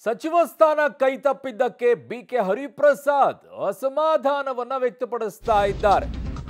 ಸಚಿವ ಸ್ಥಾನ ಕೈತಪ್ಪಿದ್ದಕ್ಕೆ ಬಿಕೆ ಹರಿಪ್ರಸಾದ್ ಅಸಮಾಧಾನವನ್ನ ವ್ಯಕ್ತಪಡಿಸ್ತಾ ಇದ್ದಾರೆ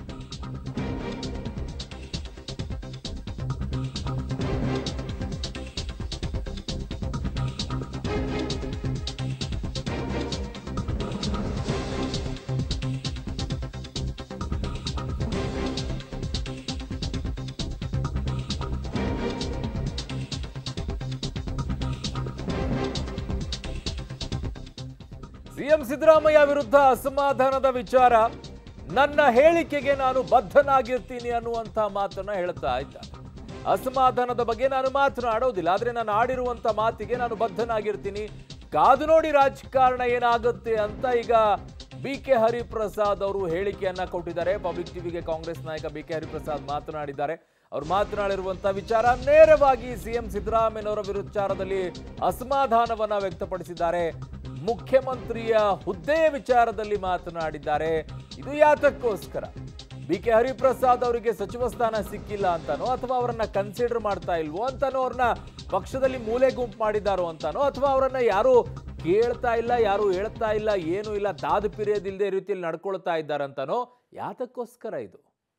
ಸಿಎಂ ಸಿದ್ದರಾಮಯ್ಯ ವಿರುದ್ಧ ಅಸಮಾಧಾನದ ವಿಚಾರ ನನ್ನ ಹೇಳಿಕೆಗೆ ನಾನು ಬದ್ಧನಾಗಿರ್ತೀನಿ ಅನ್ನುವಂಥ ಮಾತನ್ನ ಹೇಳ್ತಾ ಇದ್ದ ಅಸಮಾಧಾನದ ಬಗ್ಗೆ ನಾನು ಮಾತನಾಡೋದಿಲ್ಲ ಆದ್ರೆ ನಾನು ಆಡಿರುವಂತ ಮಾತಿಗೆ ನಾನು ಬದ್ಧನಾಗಿರ್ತೀನಿ ಕಾದು ನೋಡಿ ರಾಜಕಾರಣ ಏನಾಗುತ್ತೆ ಅಂತ ಈಗ ಬಿ ಕೆ ಹರಿಪ್ರಸಾದ್ ಅವರು ಹೇಳಿಕೆಯನ್ನ ಕೊಟ್ಟಿದ್ದಾರೆ ಪಬ್ಲಿಕ್ ಟಿವಿಗೆ ಕಾಂಗ್ರೆಸ್ ನಾಯಕ ಬಿ ಕೆ ಹರಿಪ್ರಸಾದ್ ಮಾತನಾಡಿದ್ದಾರೆ ಅವ್ರು ಮಾತನಾಡಿರುವಂತಹ ವಿಚಾರ ನೇರವಾಗಿ ಸಿಎಂ ಸಿದ್ದರಾಮಯ್ಯನವರ ವಿಚಾರದಲ್ಲಿ ಅಸಮಾಧಾನವನ್ನ ವ್ಯಕ್ತಪಡಿಸಿದ್ದಾರೆ ಮುಖ್ಯಮಂತ್ರಿಯ ಹುದ್ದೆಯ ವಿಚಾರದಲ್ಲಿ ಮಾತನಾಡಿದ್ದಾರೆ ಇದು ಯಾತಕ್ಕೋಸ್ಕರ ಬಿ ಕೆ ಹರಿಪ್ರಸಾದ್ ಅವರಿಗೆ ಸಚಿವ ಸ್ಥಾನ ಸಿಕ್ಕಿಲ್ಲ ಅಂತಾನೋ ಅಥವಾ ಅವರನ್ನ ಕನ್ಸಿಡರ್ ಮಾಡ್ತಾ ಇಲ್ವೋ ಅಂತಾನೋ ಅವ್ರನ್ನ ಪಕ್ಷದಲ್ಲಿ ಮೂಲೆ ಗುಂಪು ಮಾಡಿದಾರೋ ಅಂತಾನೋ ಅಥವಾ ಅವರನ್ನ ಯಾರು ಕೇಳ್ತಾ ಇಲ್ಲ ಯಾರು ಹೇಳ್ತಾ ಇಲ್ಲ ಏನು ಇಲ್ಲ ದಾದು ಪಿರಿಯದಿಲ್ಲದೆ ರೀತಿಯಲ್ಲಿ ನಡ್ಕೊಳ್ತಾ ಇದ್ದಾರಂತಾನೋ ಯಾತಕ್ಕೋಸ್ಕರ ಇದು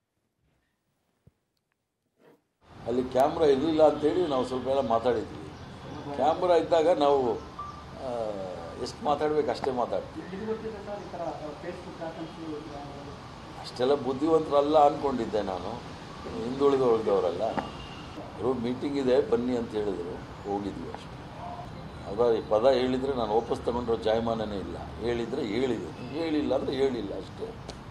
ಅಲ್ಲಿ ಕ್ಯಾಮ್ರಾ ಇರಲಿಲ್ಲ ಅಂತೇಳಿ ನಾವು ಸ್ವಲ್ಪ ಎಲ್ಲ ಮಾತಾಡಿದ್ವಿ ಕ್ಯಾಮ್ರಾ ಇದ್ದಾಗ ನಾವು ಎಷ್ಟು ಮಾತಾಡ್ಬೇಕು ಅಷ್ಟೇ ಮಾತಾಡ್ತೀವಿ ಅಷ್ಟೆಲ್ಲ ಬುದ್ಧಿವಂತರಲ್ಲ ಅಂದ್ಕೊಂಡಿದ್ದೆ ನಾನು ಹಿಂದುಳಿದು ಉಳಿದವರಲ್ಲ ಅವರು ಮೀಟಿಂಗ್ ಇದೆ ಬನ್ನಿ ಅಂತ ಹೇಳಿದರು ಹೋಗಿದ್ವಿ ಅಷ್ಟೇ ಅದ ಈ ಪದ ಹೇಳಿದರೆ ನಾನು ವಾಪಸ್ ತಗೊಂಡಿರೋ ಜಾಯಮಾನನೇ ಇಲ್ಲ ಹೇಳಿದರೆ ಹೇಳಿದ್ದೀನಿ ಹೇಳಿಲ್ಲ ಅಂದರೆ ಹೇಳಿಲ್ಲ ಅಷ್ಟೇ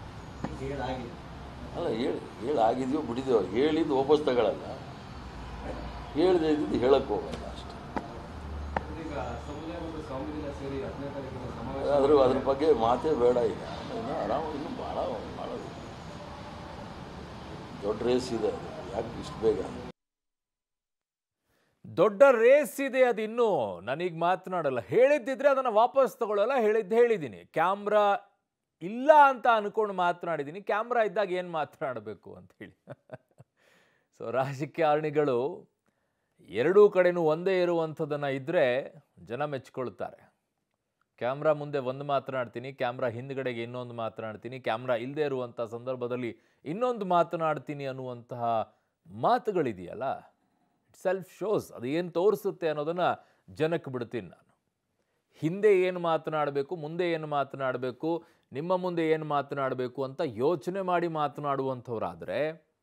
ಅಲ್ಲ ಹೇಳಿ ಹೇಳಿ ಆಗಿದೆಯೋ ಬಿಡಿದೆಯೋ ಹೇಳಿದ್ದು ವಾಪಸ್ ತಗೊಳ್ಳಲ್ಲ ಹೇಳ್ದೆ ಇದ್ದಿದ್ದು ಹೇಳಕ್ಕೆ ಹೋಗಲ್ಲ ಅಷ್ಟೇ ಈಗ ಸಮುದಾಯ ಮತ್ತು ಸ್ವಾಮಿಗಳ ಸೇರಿ ಹತ್ತನೇ ತಾರೀಕಿನ ಸಮಾವೇಶ ಅದ್ರ ಅದ್ರ ಬಗ್ಗೆ ಮಾತೇ ಬೇಡ ಈಗ ಇನ್ನು ಆರಾಮ ಇನ್ನು ಭಾಳ ಭಾಳ ದೊಡ್ಡ ರೇಸ್ ಇದೆ ಅದು ಯಾಕೆ ಇಷ್ಟು ಬೇಗ ದೊಡ್ಡ ರೇಸ್ ಇದೆ ಅದಿನ್ನು ನನಗೆ ಮಾತನಾಡಲ್ಲ ಹೇಳಿದ್ದಿದ್ರೆ ಅದನ್ನು ವಾಪಸ್ ತಗೊಳ್ಳಲ್ಲ ಹೇಳಿದ್ದು ಹೇಳಿದ್ದೀನಿ ಕ್ಯಾಮ್ರಾ ಇಲ್ಲ ಅಂತ ಅನ್ಕೊಂಡು ಮಾತನಾಡಿದ್ದೀನಿ ಕ್ಯಾಮ್ರಾ ಇದ್ದಾಗ ಏನು ಮಾತನಾಡಬೇಕು ಅಂತ ಹೇಳಿ ಸೊ ರಾಜಕಾರಣಿಗಳು ಎರಡೂ ಕಡೆನೂ ಒಂದೇ ಇರುವಂಥದ್ದನ್ನು ಇದ್ದರೆ ಜನ ಮೆಚ್ಕೊಳ್ತಾರೆ ಕ್ಯಾಮ್ರಾ ಮುಂದೆ ಒಂದು ಮಾತನಾಡ್ತೀನಿ ಕ್ಯಾಮ್ರಾ ಹಿಂದ್ಗಡೆಗೆ ಇನ್ನೊಂದು ಮಾತನಾಡ್ತೀನಿ ಕ್ಯಾಮ್ರಾ ಇಲ್ಲದೆ ಇರುವಂಥ ಸಂದರ್ಭದಲ್ಲಿ ಇನ್ನೊಂದು ಮಾತನಾಡ್ತೀನಿ ಅನ್ನುವಂತಹ ಮಾತುಗಳಿದೆಯಲ್ಲ ಸೆಲ್ಫ್ ಶೋಸ್ ಅದು ಏನು ತೋರಿಸುತ್ತೆ ಅನ್ನೋದನ್ನು ಜನಕ್ಕೆ ಬಿಡ್ತೀನಿ ನಾನು ಹಿಂದೆ ಏನು ಮಾತನಾಡಬೇಕು ಮುಂದೆ ಏನು ಮಾತನಾಡಬೇಕು ನಿಮ್ಮ ಮುಂದೆ ಏನು ಮಾತನಾಡಬೇಕು ಅಂತ ಯೋಚನೆ ಮಾಡಿ ಮಾತನಾಡುವಂಥವ್ರಾದರೆ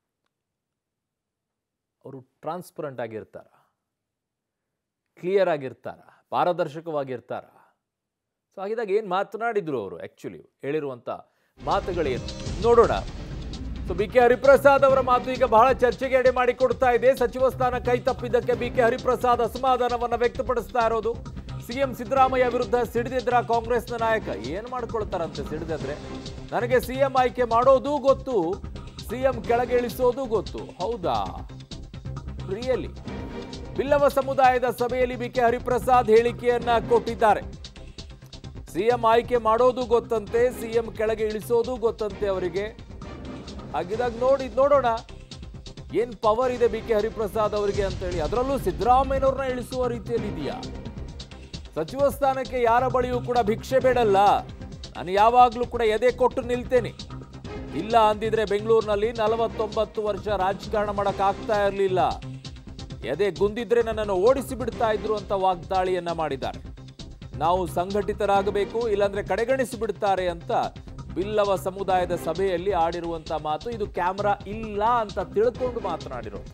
ಅವರು ಟ್ರಾನ್ಸ್ಪರೆಂಟ್ ಆಗಿರ್ತಾರ ಕ್ಲಿಯರ್ ಆಗಿರ್ತಾರ ಪಾರದರ್ಶಕವಾಗಿರ್ತಾರ ಸೊ ಹಾಗಿದಾಗ ಏನು ಮಾತನಾಡಿದ್ರು ಅವರು ಆ್ಯಕ್ಚುಲಿ ಹೇಳಿರುವಂಥ ಮಾತುಗಳೇನು ನೋಡೋಣ ಸೊ ಬಿ ಕೆ ಹರಿಪ್ರಸಾದ್ ಅವರ ಮಾತು ಈಗ ಬಹಳ ಚರ್ಚೆಗೆ ಎಡೆ ಮಾಡಿಕೊಡ್ತಾ ಇದೆ ಸಚಿವ ಸ್ಥಾನ ಕೈ ತಪ್ಪಿದ್ದಕ್ಕೆ ಬಿ ಕೆ ಹರಿಪ್ರಸಾದ್ ಅಸಮಾಧಾನವನ್ನ ವ್ಯಕ್ತಪಡಿಸ್ತಾ ಇರೋದು ಸಿಎಂ ಸಿದ್ದರಾಮಯ್ಯ ವಿರುದ್ಧ ಸಿಡಿದಿದ್ರ ಕಾಂಗ್ರೆಸ್ನ ನಾಯಕ ಏನ್ ಮಾಡ್ಕೊಳ್ತಾರಂತೆ ಸಿಡಿದಿದ್ರೆ ನನಗೆ ಸಿಎಂ ಆಯ್ಕೆ ಮಾಡೋದು ಗೊತ್ತು ಸಿಎಂ ಕೆಳಗೆ ಇಳಿಸೋದು ಗೊತ್ತು ಹೌದಾ ರಿಯಲಿ ಬಿಲ್ಲವ ಸಮುದಾಯದ ಸಭೆಯಲ್ಲಿ ಬಿ ಕೆ ಹರಿಪ್ರಸಾದ್ ಹೇಳಿಕೆಯನ್ನ ಕೊಟ್ಟಿದ್ದಾರೆ ಸಿಎಂ ಆಯ್ಕೆ ಮಾಡೋದು ಗೊತ್ತಂತೆ ಸಿಎಂ ಕೆಳಗೆ ಇಳಿಸೋದು ಗೊತ್ತಂತೆ ಅವರಿಗೆ ಹಾಗಿದಾಗ ನೋಡಿ ನೋಡೋಣ ಏನ್ ಪವರ್ ಇದೆ ಬಿ ಕೆ ಹರಿಪ್ರಸಾದ್ ಅವರಿಗೆ ಅಂತ ಹೇಳಿ ಅದರಲ್ಲೂ ಸಿದ್ದರಾಮಯ್ಯನವ್ರನ್ನ ಇಳಿಸುವ ರೀತಿಯಲ್ಲಿ ಇದೆಯಾ ಸಚಿವ ಸ್ಥಾನಕ್ಕೆ ಯಾರ ಬಳಿಯೂ ಕೂಡ ಭಿಕ್ಷೆ ಬೇಡಲ್ಲ ನಾನು ಯಾವಾಗಲೂ ಕೂಡ ಎದೆ ಕೊಟ್ಟು ನಿಲ್ತೇನೆ ಇಲ್ಲ ಅಂದಿದ್ರೆ ಬೆಂಗಳೂರಿನಲ್ಲಿ ನಲವತ್ತೊಂಬತ್ತು ವರ್ಷ ರಾಜಕಾರಣ ಮಾಡಕ್ ಆಗ್ತಾ ಇರಲಿಲ್ಲ ಎದೆ ಗುಂದಿದ್ರೆ ನನ್ನನ್ನು ಓಡಿಸಿ ಬಿಡ್ತಾ ಇದ್ರು ಅಂತ ವಾಗ್ದಾಳಿಯನ್ನ ಮಾಡಿದ್ದಾರೆ ನಾವು ಸಂಘಟಿತರಾಗಬೇಕು ಇಲ್ಲಾಂದ್ರೆ ಕಡೆಗಣಿಸಿ ಬಿಡ್ತಾರೆ ಅಂತ ಬಿಲ್ಲವ ಸಮುದಾಯದ ಸಭೆಯಲ್ಲಿ ಆಡಿರುವಂತ ಮಾತು ಇದು ಕ್ಯಾಮ್ರಾ ಇಲ್ಲ ಅಂತ ತಿಳ್ಕೊಂಡು ಮಾತನಾಡಿರೋದು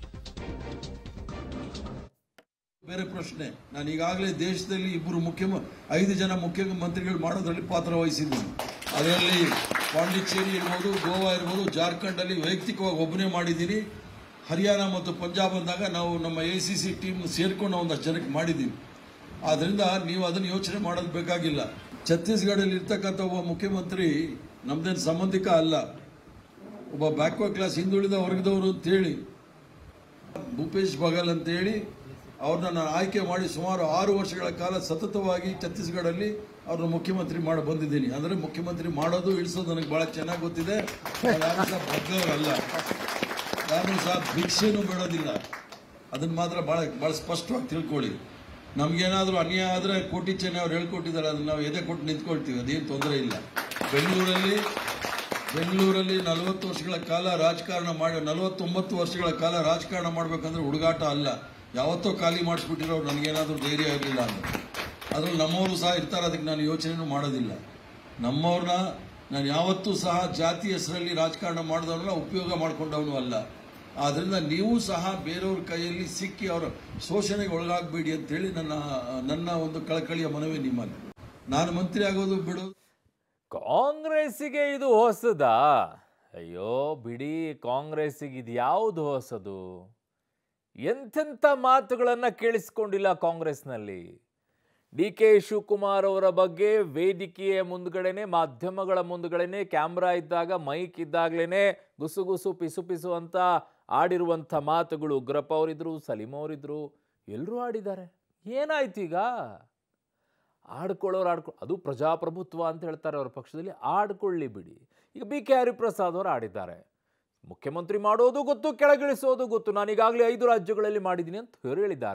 ಬೇರೆ ಪ್ರಶ್ನೆ ನಾನು ಈಗಾಗಲೇ ದೇಶದಲ್ಲಿ ಇಬ್ಬರು ಮುಖ್ಯ ಐದು ಜನ ಮುಖ್ಯಮಂತ್ರಿಗಳು ಮಾಡೋದ್ರಲ್ಲಿ ಪಾತ್ರ ವಹಿಸಿದ್ದೀನಿ ಅದರಲ್ಲಿ ಪಾಂಡಿಚೇರಿ ಇರ್ಬೋದು ಗೋವಾ ಇರ್ಬೋದು ಜಾರ್ಖಂಡಲ್ಲಿ ವೈಯಕ್ತಿಕವಾಗಿ ಒಬ್ಬನೇ ಮಾಡಿದ್ದೀನಿ ಹರಿಯಾಣ ಮತ್ತು ಪಂಜಾಬ್ ಅಂದಾಗ ನಾವು ನಮ್ಮ ಎ ಸಿ ಸಿ ಟೀಮ್ ಸೇರ್ಕೊಂಡು ಒಂದಷ್ಟು ಜನಕ್ಕೆ ಮಾಡಿದ್ದೀವಿ ಆದ್ದರಿಂದ ನೀವು ಅದನ್ನು ಯೋಚನೆ ಮಾಡೋದು ಬೇಕಾಗಿಲ್ಲ ಛತ್ತೀಸ್ಗಢಲ್ಲಿ ಇರ್ತಕ್ಕಂಥ ಒಬ್ಬ ಮುಖ್ಯಮಂತ್ರಿ ನಮ್ದೇನು ಸಂಬಂಧಿಕ ಅಲ್ಲ ಒಬ್ಬ ಬ್ಯಾಕ್ವರ್ಡ್ ಕ್ಲಾಸ್ ಹಿಂದುಳಿದ ವರ್ಗದವರು ಅಂತೇಳಿ ಭೂಪೇಶ್ ಬಗಲ್ ಅಂತೇಳಿ ಅವ್ರನ್ನ ನಾನು ಆಯ್ಕೆ ಮಾಡಿ ಸುಮಾರು ಆರು ವರ್ಷಗಳ ಕಾಲ ಸತತವಾಗಿ ಛತ್ತೀಸ್ಗಢಲ್ಲಿ ಅವ್ರನ್ನ ಮುಖ್ಯಮಂತ್ರಿ ಮಾಡಿ ಬಂದಿದ್ದೀನಿ ಅಂದರೆ ಮುಖ್ಯಮಂತ್ರಿ ಮಾಡೋದು ಇಳಿಸೋದು ನನಗೆ ಭಾಳ ಚೆನ್ನಾಗಿ ಗೊತ್ತಿದೆ ಅವ್ರು ಯಾರು ಸಹ ಬಗ್ಗವರಲ್ಲ ಯಾರು ಸಹ ಭಿಕ್ಷೆನೂ ಬೇಡೋದಿಲ್ಲ ಅದನ್ನು ಮಾತ್ರ ಭಾಳ ಭಾಳ ಸ್ಪಷ್ಟವಾಗಿ ತಿಳ್ಕೊಳ್ಳಿ ನಮ್ಗೇನಾದ್ರೂ ಅನ್ಯಾಯ ಆದರೆ ಕೋಟಿ ಚೆನ್ನೈ ಅವ್ರು ಹೇಳ್ಕೊಟ್ಟಿದ್ದಾರೆ ಅದನ್ನ ನಾವು ಎದೆ ಕೊಟ್ಟು ನಿಂತ್ಕೊಳ್ತೀವಿ ಅದೇನು ತೊಂದರೆ ಇಲ್ಲ ಬೆಂಗಳೂರಲ್ಲಿ ಬೆಂಗಳೂರಲ್ಲಿ ನಲವತ್ತು ವರ್ಷಗಳ ಕಾಲ ರಾಜಕಾರಣ ಮಾಡಿ ನಲವತ್ತೊಂಬತ್ತು ವರ್ಷಗಳ ಕಾಲ ರಾಜಕಾರಣ ಮಾಡಬೇಕಂದ್ರೆ ಹುಡುಗಾಟ ಅಲ್ಲ ಯಾವತ್ತೋ ಖಾಲಿ ಮಾಡಿಸ್ಬಿಟ್ಟಿರೋರು ನನಗೇನಾದ್ರೂ ಧೈರ್ಯ ಇರಲಿಲ್ಲ ಅಂದ್ರೆ ಅದ್ರಲ್ಲಿ ನಮ್ಮವರು ಸಹ ಇರ್ತಾರೆ ಅದಕ್ಕೆ ನಾನು ಯೋಚನೆನೂ ಮಾಡೋದಿಲ್ಲ ನಮ್ಮವ್ರನ್ನ ನಾನು ಯಾವತ್ತೂ ಸಹ ಜಾತಿ ಹೆಸರಲ್ಲಿ ರಾಜಕಾರಣ ಮಾಡಿದವ್ರನ್ನ ಉಪಯೋಗ ಮಾಡ್ಕೊಂಡವನು ಅಲ್ಲ ಆದ್ರಿಂದ ನೀವು ಸಹ ಬೇರೆಯವ್ರ ಕೈಯಲ್ಲಿ ಸಿಕ್ಕಿ ಅವರ ಶೋಷಣೆಗೆ ಒಳಗಾಗಬೇಡಿ ಅಂತೇಳಿ ನನ್ನ ನನ್ನ ಒಂದು ಕಳಕಳಿಯ ಮನವಿ ನಿಮ್ಮಲ್ಲಿ ನಾನು ಮಂತ್ರಿ ಆಗೋದು ಬಿಡೋದು ಕಾಂಗ್ರೆಸ್ಸಿಗೆ ಇದು ಹೊಸದಾ ಅಯ್ಯೋ ಬಿಡಿ ಕಾಂಗ್ರೆಸ್ಸಿಗೆ ಇದು ಯಾವುದು ಹೊಸದು ಎಂತೆಂಥ ಮಾತುಗಳನ್ನು ಕೇಳಿಸ್ಕೊಂಡಿಲ್ಲ ಕಾಂಗ್ರೆಸ್ನಲ್ಲಿ ಡಿ ಕೆ ಶಿವಕುಮಾರ್ ಅವರ ಬಗ್ಗೆ ವೇದಿಕೆಯ ಮುಂದ್ಗಡೆನೆ ಮಾಧ್ಯಮಗಳ ಮುಂದ್ಗಡೆನೆ ಕ್ಯಾಮ್ರಾ ಇದ್ದಾಗ ಮೈಕ್ ಇದ್ದಾಗಲೇ ಗುಸು ಗುಸು ಪಿಸು ಪಿಸು ಅಂತ ಆಡಿರುವಂಥ ಮಾತುಗಳು ಉಗ್ರಪ್ಪ ಅವರಿದ್ರು ಸಲೀಂ ಅವರಿದ್ರು ಎಲ್ಲರೂ ಆಡಿದ್ದಾರೆ ಏನಾಯ್ತು ಈಗ ಆಡ್ಕೊಳ್ಳೋರು ಆಡ್ಕೊ ಅದು ಪ್ರಜಾಪ್ರಭುತ್ವ ಅಂತ ಹೇಳ್ತಾರೆ ಅವ್ರ ಪಕ್ಷದಲ್ಲಿ ಆಡ್ಕೊಳ್ಳಿ ಬಿಡಿ ಈಗ ಬಿ ಕೆ ಹರಿಪ್ರಸಾದ್ ಅವರು ಆಡಿದ್ದಾರೆ ಮುಖ್ಯಮಂತ್ರಿ ಮಾಡೋದು ಗೊತ್ತು ಕೆಳಗಿಳಿಸೋದು ಗೊತ್ತು ನಾನು ಈಗಾಗಲೇ ಐದು ರಾಜ್ಯಗಳಲ್ಲಿ ಮಾಡಿದ್ದೀನಿ ಅಂತ ಹೇಳಿದ್ದಾರೆ